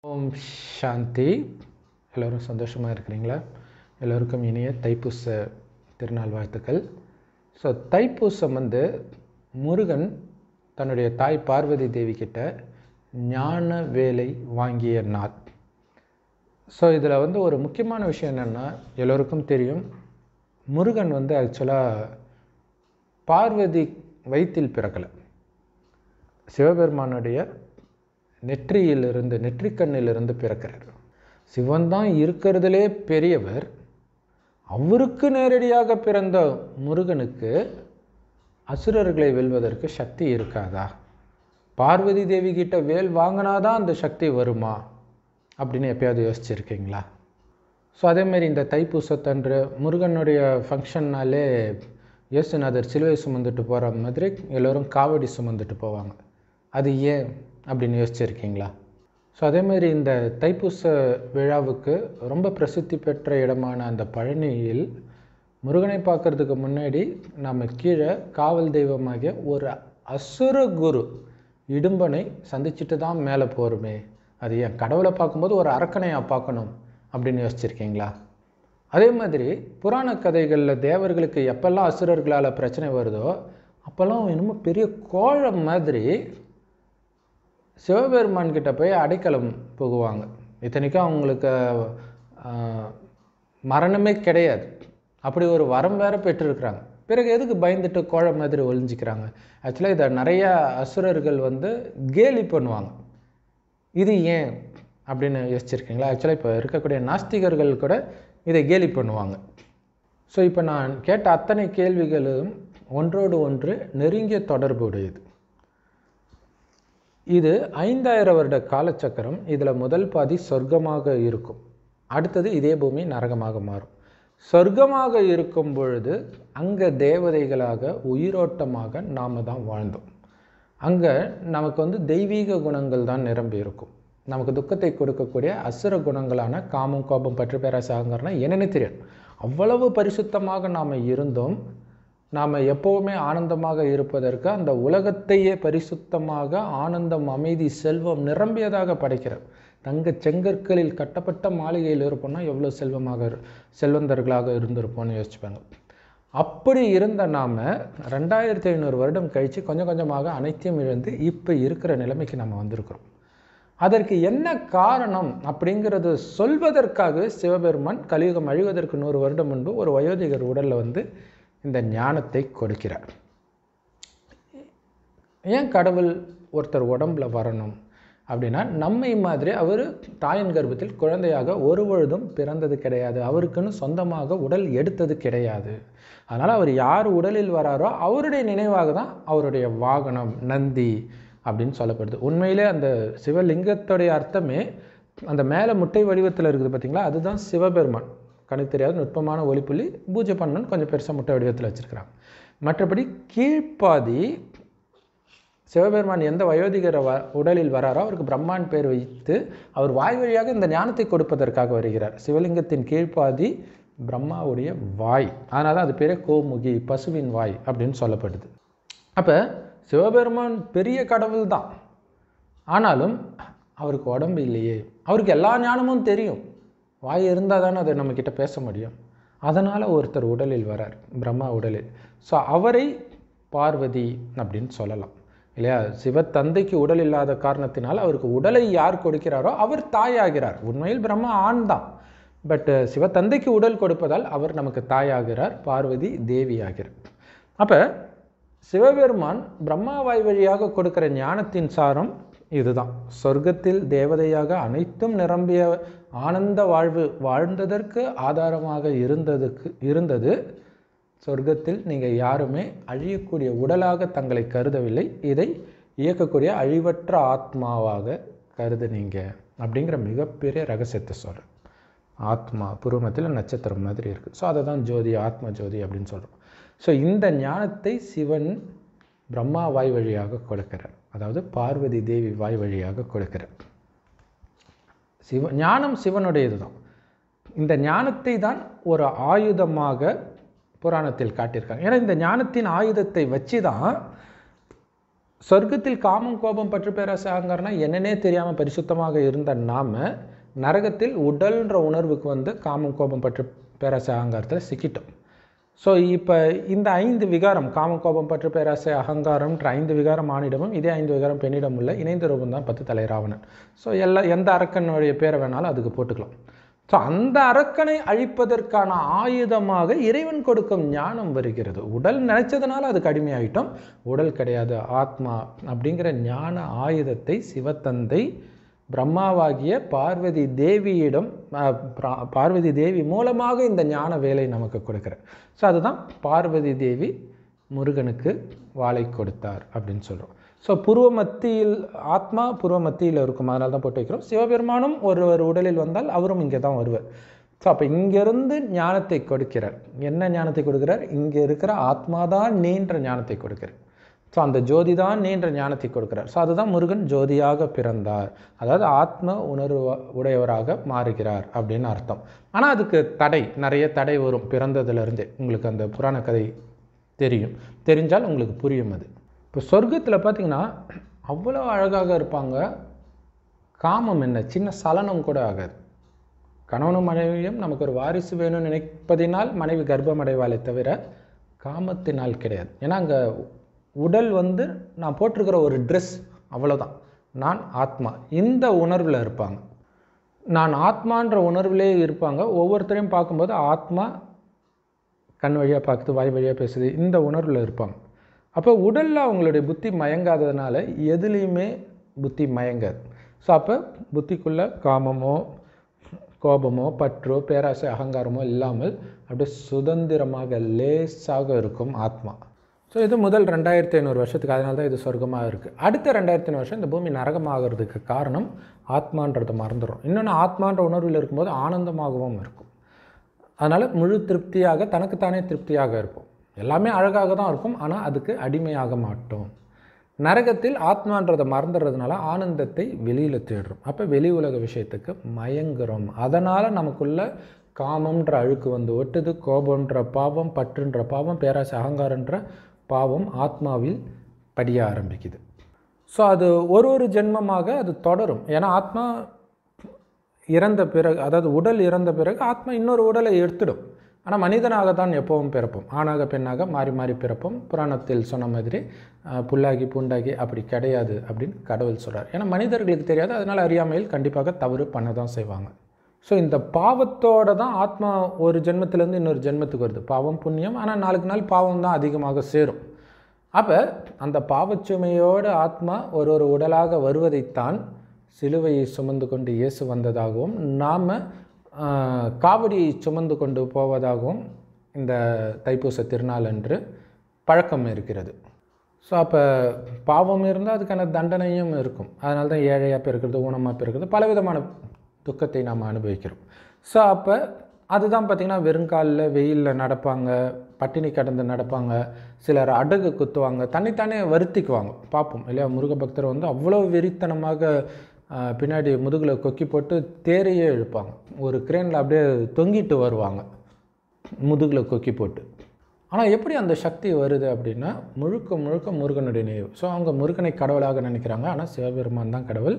ஓம் சாந்தி எல்லோரும் சந்தோஷமாக இருக்கிறீங்களா எல்லோருக்கும் இனிய தைப்பூச திருநாள் வாழ்த்துக்கள் ஸோ தைப்பூசம் வந்து முருகன் தன்னுடைய தாய் பார்வதி தேவி கிட்ட ஞான வேலை வாங்கிய நாள் ஸோ இதில் வந்து ஒரு முக்கியமான விஷயம் என்னென்னா எல்லோருக்கும் தெரியும் முருகன் வந்து ஆக்சுவலாக பார்வதி வயிற்றில் பிறக்கலை சிவபெருமானுடைய நெற்றியிலிருந்து நெற்றிக்கண்ணிலிருந்து பிறக்கிறார் சிவன் தான் இருக்கிறதுலே பெரியவர் அவருக்கு நேரடியாக பிறந்த முருகனுக்கு அசுரர்களை வெல்வதற்கு சக்தி இருக்காதா பார்வதி தேவி கிட்ட வேல் வாங்கினாதான் அந்த சக்தி வருமா அப்படின்னு எப்பயாவது யோசிச்சிருக்கீங்களா ஸோ அதேமாரி இந்த தைப்பூசத்தன்று முருகனுடைய ஃபங்க்ஷன்னாலே இயேசுநாதர் சிலுவை சுமந்துட்டு போகிற மாதிரி எல்லோரும் காவடி சுமந்துட்டு போவாங்க அது ஏன் அப்படின்னு யோசிச்சிருக்கீங்களா ஸோ அதேமாரி இந்த தைப்பூச விழாவுக்கு ரொம்ப பிரசித்தி பெற்ற இடமான அந்த பழனியில் முருகனை பார்க்கறதுக்கு முன்னாடி நம்ம கீழே காவல் தெய்வமாகிய ஒரு அசுர குரு இடும்பனை சந்திச்சுட்டு தான் மேலே போகிறோமே அது ஏன் கடவுளை பார்க்கும்போது ஒரு அரக்கனையாக பார்க்கணும் அப்படின்னு யோசிச்சிருக்கீங்களா அதே மாதிரி புராண கதைகளில் தேவர்களுக்கு எப்பெல்லாம் அசுரர்களால் பிரச்சனை வருதோ அப்போல்லாம் என்னமோ பெரிய கோழம் மாதிரி சிவபெருமான் கிட்ட போய் அடைக்கலம் புகுவாங்க இத்தனைக்கும் அவங்களுக்கு மரணமே கிடையாது அப்படி ஒரு வரம் வேற பெற்றிருக்கிறாங்க பிறகு எதுக்கு பயந்துட்டு கோழ மாதிரி ஒழிஞ்சிக்கிறாங்க ஆக்சுவலாக இதை நிறையா அசுரர்கள் வந்து கேலி பண்ணுவாங்க இது ஏன் அப்படின்னு யோசிச்சிருக்கீங்களா ஆக்சுவலாக இப்போ இருக்கக்கூடிய நாஸ்திகர்கள் கூட இதை கேலி பண்ணுவாங்க ஸோ இப்போ நான் கேட்ட அத்தனை கேள்விகளும் ஒன்றோடு ஒன்று நெருங்கிய தொடர்பு உடையது இது ஐந்தாயிரம் வருட காலச்சக்கரம் இதில் முதல் பாதி சொர்க்கமாக இருக்கும் அடுத்தது இதே பூமி நரகமாக மாறும் சொர்க்கமாக இருக்கும் பொழுது அங்கே தேவதைகளாக உயிரோட்டமாக நாம் தான் வாழ்ந்தோம் அங்கே நமக்கு வந்து தெய்வீக குணங்கள் தான் நிரம்பி இருக்கும் நமக்கு துக்கத்தை கொடுக்கக்கூடிய அசுர குணங்களான காமம் கோபம் பற்று பேராசாகங்கிறனா என்னென்னு தெரியும் அவ்வளவு பரிசுத்தமாக நாம் இருந்தோம் நாம் எப்போவுமே ஆனந்தமாக இருப்பதற்கு அந்த உலகத்தையே பரிசுத்தமாக ஆனந்தம் அமைதி செல்வம் நிரம்பியதாக படைக்கிறார் தங்க செங்கற்களில் கட்டப்பட்ட மாளிகையில் இருப்போம்னா எவ்வளோ செல்வமாக செல்வந்தர்களாக இருந்திருப்போம்னு யோசிச்சுப்பாங்க அப்படி இருந்த நாம் ரெண்டாயிரத்தி ஐநூறு வருடம் கழித்து கொஞ்சம் கொஞ்சமாக அனைத்தையும் இழந்து இப்போ இருக்கிற நிலைமைக்கு நம்ம வந்திருக்கிறோம் அதற்கு என்ன காரணம் அப்படிங்கிறது சொல்வதற்காக சிவபெருமான் கலியுகம் அழிவதற்கு நூறு வருடம் முன்பு ஒரு வயோதிகர் உடலில் வந்து இந்த ஞானத்தை கொடுக்கிறார் ஏன் கடவுள் ஒருத்தர் உடம்புல வரணும் அப்படின்னா நம்மை மாதிரி அவர் தாயின் கர்ப்பத்தில் குழந்தையாக ஒரு பொழுதும் பிறந்தது கிடையாது அவருக்குன்னு சொந்தமாக உடல் எடுத்தது கிடையாது அதனால் அவர் யார் உடலில் வராரோ அவருடைய நினைவாக தான் அவருடைய வாகனம் நந்தி அப்படின்னு சொல்லப்படுது உண்மையிலே அந்த சிவலிங்கத்துடைய அர்த்தமே அந்த மேலே முட்டை வடிவத்தில் இருக்குது பார்த்தீங்களா அதுதான் சிவபெருமான் கணக்கு தெரியாத நுட்பமான ஒளிப்புள்ளி பூஜை பண்ணணும்னு கொஞ்சம் பெருசாக முட்டை வடிவத்தில் வச்சுருக்கிறாங்க மற்றபடி கீழ்ப்பாதி சிவபெருமான் எந்த வயோதிகர வ உடலில் வராரோ அவருக்கு பிரம்மான் பேர் வைத்து அவர் வாய் வழியாக இந்த ஞானத்தை கொடுப்பதற்காக வருகிறார் சிவலிங்கத்தின் கீழ்ப்பாதி பிரம்மாவுடைய வாய் அதனால தான் அது பேரே கோமுகி பசுவின் வாய் அப்படின்னு சொல்லப்படுது அப்போ சிவபெருமான் பெரிய கடவுள் தான் ஆனாலும் அவருக்கு உடம்பு இல்லையே அவருக்கு எல்லா ஞானமும் தெரியும் வாய் இருந்தால் தானே அதை நம்மக்கிட்ட பேச முடியும் அதனால் ஒருத்தர் உடலில் வரார் பிரம்மா உடலில் ஸோ அவரை பார்வதி அப்படின்னு சொல்லலாம் இல்லையா சிவத்தந்தைக்கு உடல் இல்லாத காரணத்தினால் அவருக்கு உடலை யார் கொடுக்கிறாரோ அவர் தாயாகிறார் உண்மையில் பிரம்மா ஆண் தான் பட் சிவத்தந்தைக்கு உடல் கொடுப்பதால் அவர் நமக்கு தாயாகிறார் பார்வதி தேவி ஆகிறார் அப்போ சிவபெருமான் பிரம்மாவாய் வழியாக கொடுக்கிற ஞானத்தின் சாரம் இதுதான் சொர்க்கத்தில் தேவதையாக அனைத்தும் நிரம்பிய ஆனந்த வாழ்வு வாழ்ந்ததற்கு ஆதாரமாக இருந்ததுக்கு இருந்தது சொர்க்கத்தில் நீங்கள் யாருமே அழியக்கூடிய உடலாக தங்களை கருதவில்லை இதை இயக்கக்கூடிய அழிவற்ற ஆத்மாவாக கருதுனீங்க அப்படிங்கிற மிகப்பெரிய ரகசியத்தை சொல்கிறேன் ஆத்மா புருவமத்தில் நட்சத்திரம் மாதிரி இருக்குது ஸோ அதை தான் ஜோதி ஆத்ம ஜோதி அப்படின்னு சொல்கிறோம் ஸோ இந்த ஞானத்தை சிவன் பிரம்மா வாய் வழியாக கொடுக்கிறார் அதாவது பார்வதி தேவி வாய் வழியாக கொடுக்கிறார் சிவ ஞானம் சிவனுடையது தான் இந்த ஞானத்தை தான் ஒரு ஆயுதமாக புராணத்தில் காட்டியிருக்காங்க ஏன்னா இந்த ஞானத்தின் ஆயுதத்தை வச்சு தான் சொர்க்கத்தில் காமம் கோபம் பற்று பேராசை அகங்காரம்னா என்னன்னே தெரியாமல் பரிசுத்தமாக இருந்த நாம நரகத்தில் உடல்ன்ற உணர்வுக்கு வந்து காமம் கோபம் பற்று பேராசை அகங்காரத்தில் சிக்கிட்டோம் ஸோ இப்போ இந்த ஐந்து விகாரம் காமம் கோபம் பற்று பேராசை அகங்காரம்ன்ற ஐந்து விகாரம் ஆணிடமும் இதே ஐந்து விகாரம் பெண்ணிடம் உள்ள இணைந்த ரூபம் தான் பத்து தலை ராவணன் ஸோ எல்லா எந்த அரக்கனுடைய பேரை வேணாலும் அதுக்கு போட்டுக்கலாம் ஸோ அந்த அரக்கனை அழிப்பதற்கான ஆயுதமாக இறைவன் கொடுக்கும் ஞானம் வருகிறது உடல் நினைச்சதுனால அதுக்கு அடிமையாயிட்டோம் உடல் கிடையாது ஆத்மா அப்படிங்கிற ஞான ஆயுதத்தை சிவத்தந்தை பிரம்மாவாகிய பார்வதி தேவியிடம் அஹ், பிரா- பார்வதி தேவி மூலமாக இந்த ஞான வேலை நமக்கு கொடுக்கிறார் ஸோ அதுதான் பார்வதி தேவி முருகனுக்கு வாளை கொடுத்தார் அப்படின்னு சொல்கிறோம் ஸோ புருவ மத்தியில் ஆத்மா புருவ மத்தியில் இருக்கும் அதனால தான் போட்டு வைக்கிறோம் சிவபெருமானும் ஒருவர் உடலில் வந்தால் அவரும் இங்கே தான் வருவார் ஸோ அப்போ இங்கேருந்து ஞானத்தை கொடுக்கிறார் என்ன ஞானத்தை கொடுக்கிறார் இங்கே இருக்கிற ஆத்மா தான் நீன்ற ஞானத்தை கொடுக்கிறார் ஸோ அந்த ஜோதி தான் நீன்ற ஞானத்தை கொடுக்கிறார் ஸோ அதுதான் முருகன் ஜோதியாக பிறந்தார் அதாவது ஆத்ம உணர்வு உடையவராக மாறுகிறார் அப்படின்னு அர்த்தம் ஆனால் அதுக்கு தடை நிறைய தடை வரும் பிறந்ததுலேருந்தே உங்களுக்கு அந்த புராண கதை தெரியும் தெரிஞ்சால் உங்களுக்கு புரியும் அது இப்போ சொர்க்கத்தில் பார்த்தீங்கன்னா அவ்வளோ அழகாக இருப்பாங்க காமம் என்ன சின்ன சலனம் கூட ஆகாது கணவனும் மனைவியும் நமக்கு ஒரு வாரிசு வேணும்னு நினைப்பதினால் மனைவி கர்ப்பம் அடைவாளே தவிர காமத்தினால் கிடையாது ஏன்னா அங்கே உடல் வந்து நான் போட்டிருக்கிற ஒரு ட்ரெஸ் அவ்வளோதான் நான் ஆத்மா இந்த உணர்வில் இருப்பாங்க நான் ஆத்மான்ற உணர்விலே இருப்பாங்க ஒவ்வொருத்தரையும் பார்க்கும்போது ஆத்மா கண் வழியாக பார்க்குது வாய் வழியாக பேசுது இந்த உணர்வில் இருப்பாங்க அப்போ உடலில் அவங்களுடைய புத்தி மயங்காததுனால எதுலேயுமே புத்தி மயங்காது ஸோ அப்போ புத்திக்குள்ளே காமமோ கோபமோ பற்றோ பேராசை அகங்காரமோ இல்லாமல் அப்படியே சுதந்திரமாக லேசாக இருக்கும் ஆத்மா ஸோ இது முதல் ரெண்டாயிரத்தி ஐநூறு வருஷத்துக்கு அதனால தான் இது சொர்க்கமாக இருக்குது அடுத்த ரெண்டாயிரத்தி ஐநூறு வருஷம் இந்த பூமி நரகமாகிறதுக்கு காரணம் ஆத்மான்றதை மறந்துடும் இன்னொன்று ஆத்மான்ற உணர்வில் இருக்கும்போது ஆனந்தமாகவும் இருக்கும் அதனால் முழு திருப்தியாக தனக்குத்தானே திருப்தியாக இருப்போம் எல்லாமே அழகாக தான் இருக்கும் ஆனால் அதுக்கு அடிமையாக மாட்டோம் நரகத்தில் ஆத்மான்றதை மறந்துடுறதுனால ஆனந்தத்தை வெளியில் தேடுறோம் அப்போ வெளி உலக விஷயத்துக்கு மயங்குறோம் அதனால் நமக்குள்ள காமம்ன்ற அழுக்கு வந்து ஒட்டுது கோபம்ன்ற பாவம் பற்றுன்ற பாவம் பேராசை அகங்காரன்ற பாவம் ஆத்மாவில் படிய ஆரம்பிக்குது ஸோ அது ஒரு ஒரு ஜென்மமாக அது தொடரும் ஏன்னா ஆத்மா இறந்த பிறகு அதாவது உடல் இறந்த பிறகு ஆத்மா இன்னொரு உடலை எடுத்துடும் ஆனால் மனிதனாக தான் எப்பவும் பிறப்போம் ஆணாக பெண்ணாக மாறி மாறி பிறப்போம் புராணத்தில் சொன்ன மாதிரி அஹ், புல்லாகி பூண்டாகி அப்படி கிடையாது அப்படின்னு கடவுள் சொல்கிறார் ஏன்னா மனிதர்களுக்கு தெரியாது அதனால் அறியாமையில் கண்டிப்பாக தவறு பண்ண தான் செய்வாங்க ஸோ இந்த பாவத்தோட தான் ஆத்மா ஒரு ஜென்மத்திலேருந்து இன்னொரு ஜென்மத்துக்கு வருது பாவம் புண்ணியம் ஆனால் நாளுக்கு நாள் பாவம் தான் அதிகமாக சேரும் அப்போ அந்த பாவச்சுமையோடு ஆத்மா ஒரு ஒரு உடலாக வருவதைத்தான் சிலுவையை சுமந்து கொண்டு இயேசு வந்ததாகவும் நாம் காவடியை சுமந்து கொண்டு போவதாகவும் இந்த தைப்பூச திருநாள் அன்று பழக்கம் இருக்கிறது ஸோ அப்போ பாவம் இருந்தால் அதுக்கான தண்டனையும் இருக்கும் அதனால தான் ஏழையாக பிறக்கிறது ஊனமாக பிறக்கிறது பலவிதமான துக்கத்தை நாம் அனுபவிக்கிறோம் ஸோ அப்போ அதுதான் பார்த்திங்கன்னா வெறுங்காலில் வெயிலில் நடப்பாங்க பட்டினி கடந்து நடப்பாங்க சிலர் அடகு குத்துவாங்க தன்னைத்தானே வருத்திக்குவாங்க பார்ப்போம் இல்லையா முருக பக்தர் வந்து அவ்வளோ வெறித்தனமாக ஆஹ், பின்னாடி முதுகில் கொக்கி போட்டு தேரையே இழுப்பாங்க ஒரு கிரேனில் அப்படியே தொங்கிட்டு வருவாங்க முதுகில் கொக்கி போட்டு ஆனால் எப்படி அந்த சக்தி வருது அப்படின்னா முழுக்க முழுக்க முருகனுடைய நினைவு ஸோ அவங்க முருகனை கடவுளாக நினைக்கிறாங்க ஆனால் சிவபெருமான் தான் கடவுள்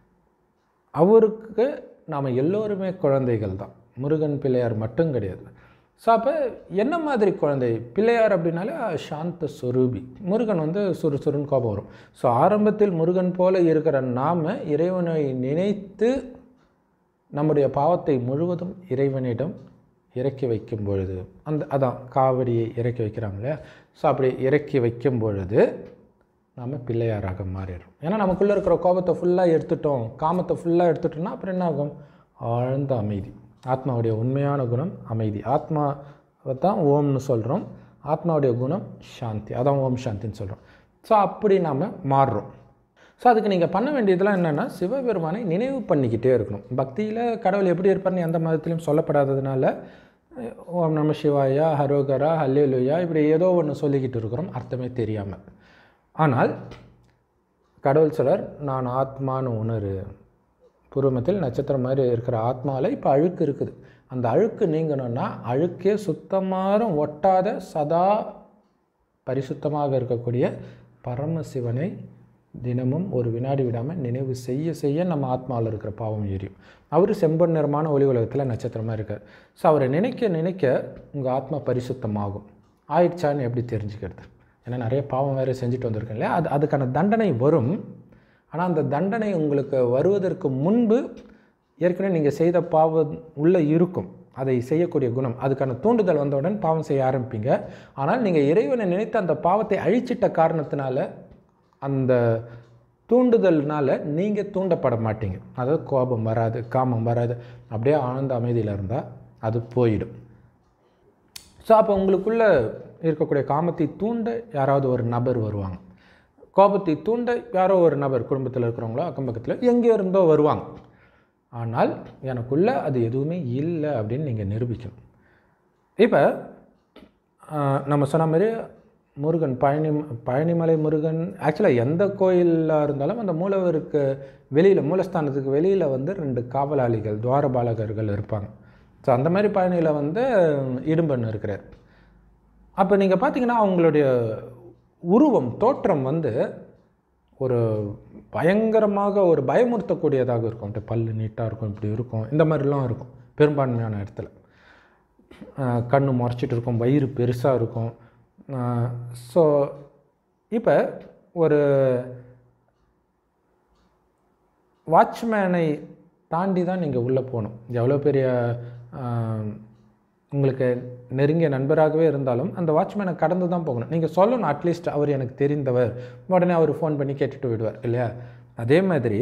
அவருக்கு நாம் எல்லோருமே குழந்தைகள் தான் முருகன் பிள்ளையார் மட்டும் கிடையாது ஸோ அப்போ என்ன மாதிரி குழந்தை பிள்ளையார் அப்படின்னாலே சாந்த சொரூபி முருகன் வந்து சுறுசுறுன்னு கோபம் வரும் ஸோ ஆரம்பத்தில் முருகன் போல இருக்கிற நாம் இறைவனை நினைத்து நம்முடைய பாவத்தை முழுவதும் இறைவனிடம் இறக்கி வைக்கும் பொழுது அந்த அதான் காவடியை இறக்கி வைக்கிறாங்க இல்லையா ஸோ அப்படி இறக்கி வைக்கும் பொழுது நாம் பிள்ளையாராக மாறிடுறோம் ஏன்னா நமக்குள்ளே இருக்கிற கோபத்தை ஃபுல்லாக எடுத்துட்டோம் காமத்தை ஃபுல்லாக எடுத்துட்டோம்னா அப்புறம் என்ன ஆகும் ஆழ்ந்த அமைதி ஆத்மாவுடைய உண்மையான குணம் அமைதி ஆத்மாவை தான் ஓம்னு சொல்கிறோம் ஆத்மாவுடைய குணம் சாந்தி அதான் ஓம் சாந்தின்னு சொல்கிறோம் ஸோ அப்படி நாம் மாறுறோம் ஸோ அதுக்கு நீங்கள் பண்ண வேண்டியதெல்லாம் என்னென்னா சிவபெருமானை நினைவு பண்ணிக்கிட்டே இருக்கணும் பக்தியில் கடவுள் எப்படி இருப்பார்னு எந்த மதத்திலையும் சொல்லப்படாததுனால அஹ், ஓம் நம சிவாயா ஹரோகரா ஹல்லேலுயா இப்படி ஏதோ ஒன்று சொல்லிக்கிட்டு இருக்கிறோம் அர்த்தமே தெரியாமல் ஆனால் கடவுள் சொல்றார் நான் ஆத்மான்னு உணரு பூர்வமத்தில் நட்சத்திரம் மாதிரி இருக்கிற ஆத்மாவில் இப்போ அழுக்கு இருக்குது அந்த அழுக்கு நீங்கணும்னா அழுக்கே சுத்தமாக ஒட்டாத சதா பரிசுத்தமாக இருக்கக்கூடிய பரமசிவனை தினமும் ஒரு வினாடி விடாமல் நினைவு செய்ய செய்ய நம்ம ஆத்மாவில் இருக்கிற பாவம் எரியும் அவர் செம்பன் நிறமான ஒளி உலகத்தில் நட்சத்திரமாக இருக்கார் ஸோ அவரை நினைக்க நினைக்க உங்கள் ஆத்மா பரிசுத்தமாகும் ஆயிடுச்சான்னு எப்படி தெரிஞ்சுக்கிறது ஏன்னா நிறைய பாவம் வேறு செஞ்சுட்டு வந்திருக்கேன் இல்லையா அது அதுக்கான தண்டனை வரும் ஆனால் அந்த தண்டனை உங்களுக்கு வருவதற்கு முன்பு ஏற்கனவே நீங்கள் செய்த பாவம் உள்ளே இருக்கும் அதை செய்யக்கூடிய குணம் அதுக்கான தூண்டுதல் வந்தவுடன் பாவம் செய்ய ஆரம்பிப்பீங்க ஆனால் நீங்கள் இறைவனை நினைத்து அந்த பாவத்தை அழிச்சிட்ட காரணத்தினால அந்த தூண்டுதல்னால நீங்கள் தூண்டப்பட மாட்டீங்க அதாவது கோபம் வராது காமம் வராது அப்படியே ஆனந்த அமைதியில் இருந்தால் அது போயிடும் ஸோ அப்போ உங்களுக்குள்ள இருக்கக்கூடிய காமத்தை தூண்ட யாராவது ஒரு நபர் வருவாங்க கோபத்தை தூண்ட யாரோ ஒரு நபர் குடும்பத்தில் இருக்கிறவங்களோ அக்கம் பக்கத்தில் எங்கே இருந்தோ வருவாங்க ஆனால் எனக்குள்ள அது எதுவுமே இல்லை அப்படின்னு நீங்கள் நிரூபிக்கணும் இப்போ நம்ம சொன்ன மாதிரி முருகன் பழனி பழனிமலை முருகன் ஆக்சுவலாக எந்த கோயிலில் இருந்தாலும் அந்த மூலவருக்கு வெளியில் மூலஸ்தானத்துக்கு வெளியில் வந்து ரெண்டு காவலாளிகள் துவாரபாலகர்கள் இருப்பாங்க ஸோ அந்த மாதிரி பழனியில் வந்து இடும்பன் இருக்கிறார் அப்போ நீங்கள் பார்த்தீங்கன்னா அவங்களுடைய உருவம் தோற்றம் வந்து ஒரு பயங்கரமாக ஒரு பயமுறுத்தக்கூடியதாக இருக்கும் அப்படியே பல்லு நீட்டாக இருக்கும் இப்படி இருக்கும் இந்த மாதிரிலாம் இருக்கும் பெரும்பான்மையான இடத்துல ஆஹ் கண்ணு முறைச்சிட்டு இருக்கும் வயிறு பெருசாக இருக்கும் ஸோ இப்போ ஒரு வாட்ச்மேனை தாண்டி தான் நீங்கள் உள்ளே போகணும் எவ்வளோ பெரிய ஆஹ், உங்களுக்கு நெருங்கிய நண்பராகவே இருந்தாலும் அந்த வாட்ச்மேனை கடந்து தான் போகணும் நீங்கள் சொல்லணும் அட்லீஸ்ட் அவர் எனக்கு தெரிந்தவர் உடனே அவர் ஃபோன் பண்ணி கேட்டுட்டு விடுவார் இல்லையா அதே மாதிரி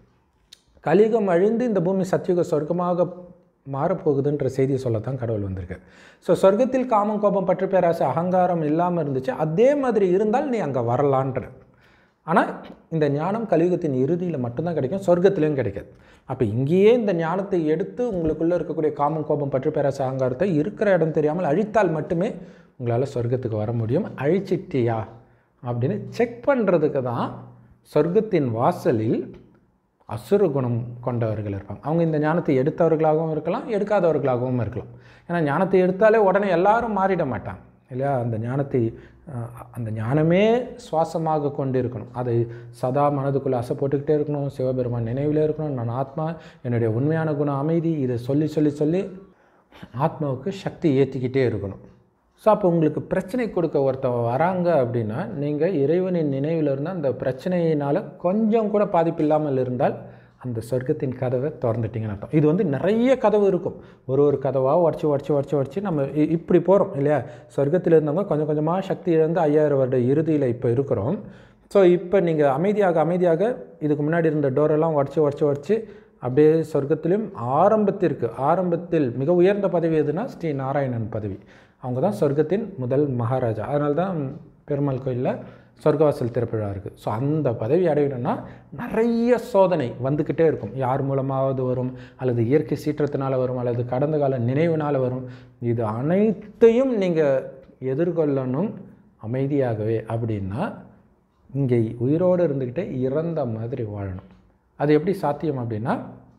கலியுகம் அழிந்து இந்த பூமி சத்தியுக சொர்க்கமாக மாறப்போகுதுன்ற செய்தியை சொல்லத்தான் கடவுள் வந்திருக்கு ஸோ சொர்க்கத்தில் காமம் கோபம் பற்று பேராசை அகங்காரம் இல்லாமல் இருந்துச்சு அதே மாதிரி இருந்தால் நீ அங்கே வரலான்ற ஆனால் இந்த ஞானம் கலியுகத்தின் இறுதியில் மட்டும்தான் கிடைக்கும் சொர்க்கத்திலையும் கிடைக்காது அப்போ இங்கேயே இந்த ஞானத்தை எடுத்து உங்களுக்குள்ளே இருக்கக்கூடிய காமம் கோபம் பற்று பேராசை அகங்காரத்தை இருக்கிற இடம் தெரியாமல் அழித்தால் மட்டுமே உங்களால் சொர்க்கத்துக்கு வர முடியும் அழிச்சிட்டியா அப்படின்னு செக் பண்ணுறதுக்கு தான் சொர்க்கத்தின் வாசலில் அசுர குணம் கொண்டவர்கள் இருப்பாங்க அவங்க இந்த ஞானத்தை எடுத்தவர்களாகவும் இருக்கலாம் எடுக்காதவர்களாகவும் இருக்கலாம் ஏன்னா ஞானத்தை எடுத்தாலே உடனே எல்லாரும் மாறிட மாட்டாங்க இல்லையா அந்த ஞானத்தை அஹ், அந்த ஞானமே சுவாசமாக கொண்டு இருக்கணும் அதை சதா மனதுக்குள்ளே அசை போட்டுக்கிட்டே இருக்கணும் சிவபெருமான் நினைவில் இருக்கணும் நான் ஆத்மா என்னுடைய உண்மையான குணம் அமைதி இதை சொல்லி சொல்லி சொல்லி ஆத்மாவுக்கு சக்தி ஏற்றிக்கிட்டே இருக்கணும் ஸோ அப்போ உங்களுக்கு பிரச்சனை கொடுக்க ஒருத்தவங்க வராங்க அப்படின்னா நீங்கள் இறைவனின் நினைவில் இருந்தால் அந்த பிரச்சனையினால் கொஞ்சம் கூட பாதிப்பு இல்லாமல் இருந்தால் அந்த சொர்க்கத்தின் கதவை திறந்துட்டீங்கன்னு அர்த்தம் இது வந்து நிறைய கதவு இருக்கும் ஒரு ஒரு கதவாக உடச்சி உடச்சி உடச்சி உடச்சி நம்ம இ- இப்படி போகிறோம் இல்லையா சொர்க்கத்தில் இருந்தவங்க கொஞ்சம் கொஞ்சமாக சக்தி இழந்து ஐயாயிரம் வருட இறுதியில் இப்போ இருக்கிறோம் ஸோ இப்போ நீங்கள் அமைதியாக அமைதியாக இதுக்கு முன்னாடி இருந்த டோரெல்லாம் உடச்சி உடச்சி உடச்சி அப்படியே சொர்க்கத்திலும் ஆரம்பத்திற்கு ஆரம்பத்தில் மிக உயர்ந்த பதவி எதுனா ஸ்ரீ நாராயணன் பதவி அவங்க தான் சொர்க்கத்தின் முதல் மகாராஜா அதனால தான் பெருமாள் கோயிலில் சொர்க்கவாசல் திறப்பிழா இருக்குது ஸோ அந்த பதவி அடையணும்னா நிறைய சோதனை வந்துக்கிட்டே இருக்கும் யார் மூலமாவது வரும் அல்லது இயற்கை சீற்றத்தினால வரும் அல்லது கடந்த கால நினைவுனால வரும் இது அனைத்தையும் நீங்கள் எதிர்கொள்ளணும் அமைதியாகவே அப்படின்னா இங்கே உயிரோடு இருந்துக்கிட்டே இறந்த மாதிரி வாழணும் அது எப்படி சாத்தியம் அப்படின்னா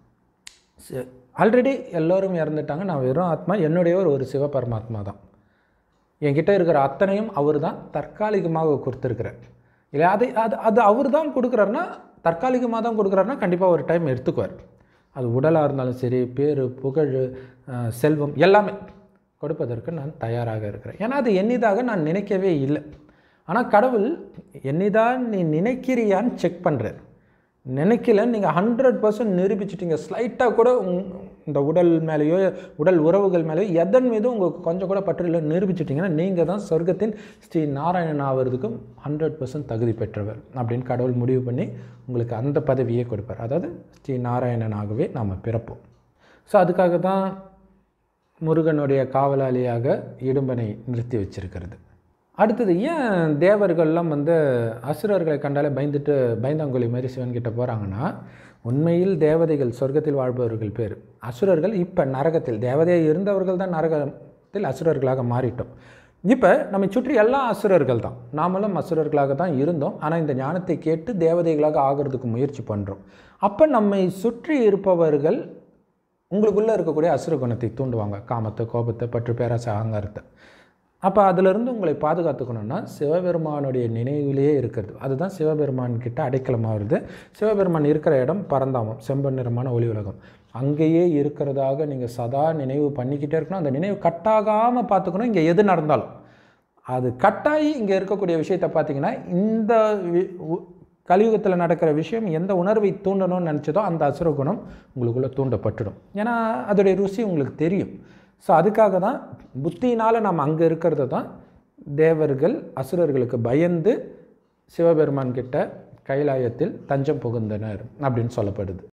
ஆல்ரெடி எல்லோரும் இறந்துட்டாங்க நான் வெறும் ஆத்மா என்னுடைய ஒரு ஒரு சிவ பரமாத்மா தான் என்கிட்ட இருக்கிற அத்தனையும் அவர் தான் தற்காலிகமாக கொடுத்துருக்கிறார் இல்லை அதை அது அது அவர் தான் கொடுக்குறாருன்னா தற்காலிகமாக தான் கொடுக்குறாருன்னா கண்டிப்பாக ஒரு டைம் எடுத்துக்குவார் அது உடலாக இருந்தாலும் சரி பேர் புகழ் அஹ், செல்வம் எல்லாமே கொடுப்பதற்கு நான் தயாராக இருக்கிறேன் ஏன்னா அது என்னிதாக நான் நினைக்கவே இல்லை ஆனால் கடவுள் என்னிதான் நீ நினைக்கிறியான்னு செக் பண்ணுறார் நினைக்கல நீங்கள் ஹண்ட்ரட் பர்சன்ட் நிரூபிச்சிட்டீங்க ஸ்லைட்டாக கூட உங்- இந்த உடல் மேலேயோ உடல் உறவுகள் மேலேயோ எதன் மீதும் உங்களுக்கு கொஞ்சம் கூட பற்று இல்லை நிரூபிச்சிட்டிங்கன்னா நீங்கள் தான் சொர்க்கத்தின் ஸ்ரீ நாராயணன் ஆவறதுக்கும் ஹண்ட்ரட் பர்சன்ட் தகுதி பெற்றவர் அப்படின்னு கடவுள் முடிவு பண்ணி உங்களுக்கு அந்த பதவியே கொடுப்பார் அதாவது ஸ்ரீ நாராயணனாகவே நாம் பிறப்போம் ஸோ அதுக்காக தான் முருகனுடைய காவலாளியாக இடும்பனை நிறுத்தி வச்சிருக்கிறது அடுத்தது ஏன் தேவர்கள்லாம் வந்து அசுரர்களை கண்டாலே பயந்துட்டு பயந்தாங்குழி மாதிரி சிவன்கிட்ட போகிறாங்கன்னா உண்மையில் தேவதைகள் சொர்க்கத்தில் வாழ்பவர்கள் பேர் அசுரர்கள் இப்போ நரகத்தில் தேவதையாக இருந்தவர்கள் தான் நரகத்தில் அசுரர்களாக மாறிட்டோம் இப்போ நம்மை சுற்றி எல்லாம் அசுரர்கள் தான் நாமளும் அசுரர்களாக தான் இருந்தோம் ஆனால் இந்த ஞானத்தை கேட்டு தேவதைகளாக ஆகிறதுக்கு முயற்சி பண்ணுறோம் அப்போ நம்மை சுற்றி இருப்பவர்கள் உங்களுக்குள்ளே இருக்கக்கூடிய அசுர குணத்தை தூண்டுவாங்க காமத்தை கோபத்தை பற்று பேராசை அகங்காரத்தை அப்போ அதிலிருந்து உங்களை பாதுகாத்துக்கணும்னா சிவபெருமானுடைய நினைவிலேயே இருக்கிறது அதுதான் சிவபெருமான் கிட்ட அடைக்கலமாக வருது சிவபெருமான் இருக்கிற இடம் பரந்தாமம் செம்பன் நிறமான ஒளி உலகம் அங்கேயே இருக்கிறதாக நீங்கள் சதா நினைவு பண்ணிக்கிட்டே இருக்கணும் அந்த நினைவு கட்டாகாமல் பார்த்துக்கணும் இங்கே எது நடந்தாலும் அது கட்டாயி இங்கே இருக்கக்கூடிய விஷயத்தை பார்த்தீங்கன்னா இந்த வி- உ- கலியுகத்தில் நடக்கிற விஷயம் எந்த உணர்வை தூண்டணும்னு நினச்சதோ அந்த அசுர குணம் உங்களுக்குள்ளே தூண்டப்பட்டுடும் ஏன்னா அதோடைய ருசி உங்களுக்கு தெரியும் ஸோ அதுக்காக தான் புத்தியினால் நாம் அங்கே இருக்கிறது தான் தேவர்கள் அசுரர்களுக்கு பயந்து சிவபெருமான் கிட்ட கைலாயத்தில் தஞ்சம் புகுந்தனர் அப்படின்னு சொல்லப்படுது